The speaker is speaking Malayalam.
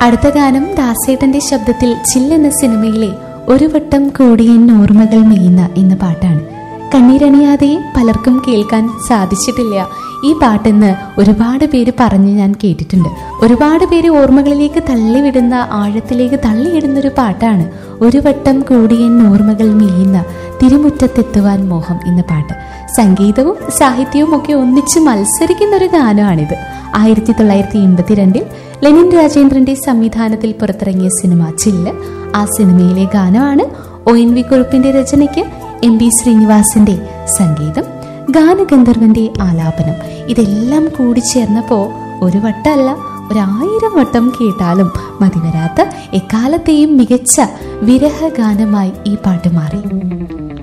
അടുത്ത ഗാനം ദാസേട്ടന്റെ ശബ്ദത്തിൽ ചില്ലെന്ന സിനിമയിലെ ഒരു വട്ടം കൂടിയൻ ഓർമ്മകൾ മെയ്യുന്ന എന്ന പാട്ടാണ് കണ്ണീരണിയാതെ പലർക്കും കേൾക്കാൻ സാധിച്ചിട്ടില്ല ഈ പാട്ടെന്ന് ഒരുപാട് പേര് പറഞ്ഞ് ഞാൻ കേട്ടിട്ടുണ്ട് ഒരുപാട് പേര് ഓർമ്മകളിലേക്ക് തള്ളിവിടുന്ന ആഴത്തിലേക്ക് തള്ളിയിടുന്ന ഒരു പാട്ടാണ് ഒരു വട്ടം കൂടിയൻ ഓർമ്മകൾ മെയ്യുന്ന തിരുമുറ്റത്തെത്തുവാൻ മോഹം എന്ന പാട്ട് സംഗീതവും സാഹിത്യവും ഒക്കെ ഒന്നിച്ച് മത്സരിക്കുന്ന ഒരു ഗാനമാണിത് ആയിരത്തി തൊള്ളായിരത്തി എൺപത്തിരണ്ടിൽ ലെനിൻ രാജേന്ദ്രന്റെ സംവിധാനത്തിൽ പുറത്തിറങ്ങിയ സിനിമ ചില്ല് ആ സിനിമയിലെ ഗാനമാണ് ഒ എൻ വി കുറുപ്പിന്റെ രചനയ്ക്ക് എം ബി ശ്രീനിവാസിന്റെ സംഗീതം ഗാനഗന്ധർവന്റെ ആലാപനം ഇതെല്ലാം കൂടി ചേർന്നപ്പോ ഒരു വട്ടമല്ല ഒരായിരം വട്ടം കേട്ടാലും മതിവരാത്ത എക്കാലത്തെയും മികച്ച വിരഹഗാനമായി ഈ പാട്ട് മാറി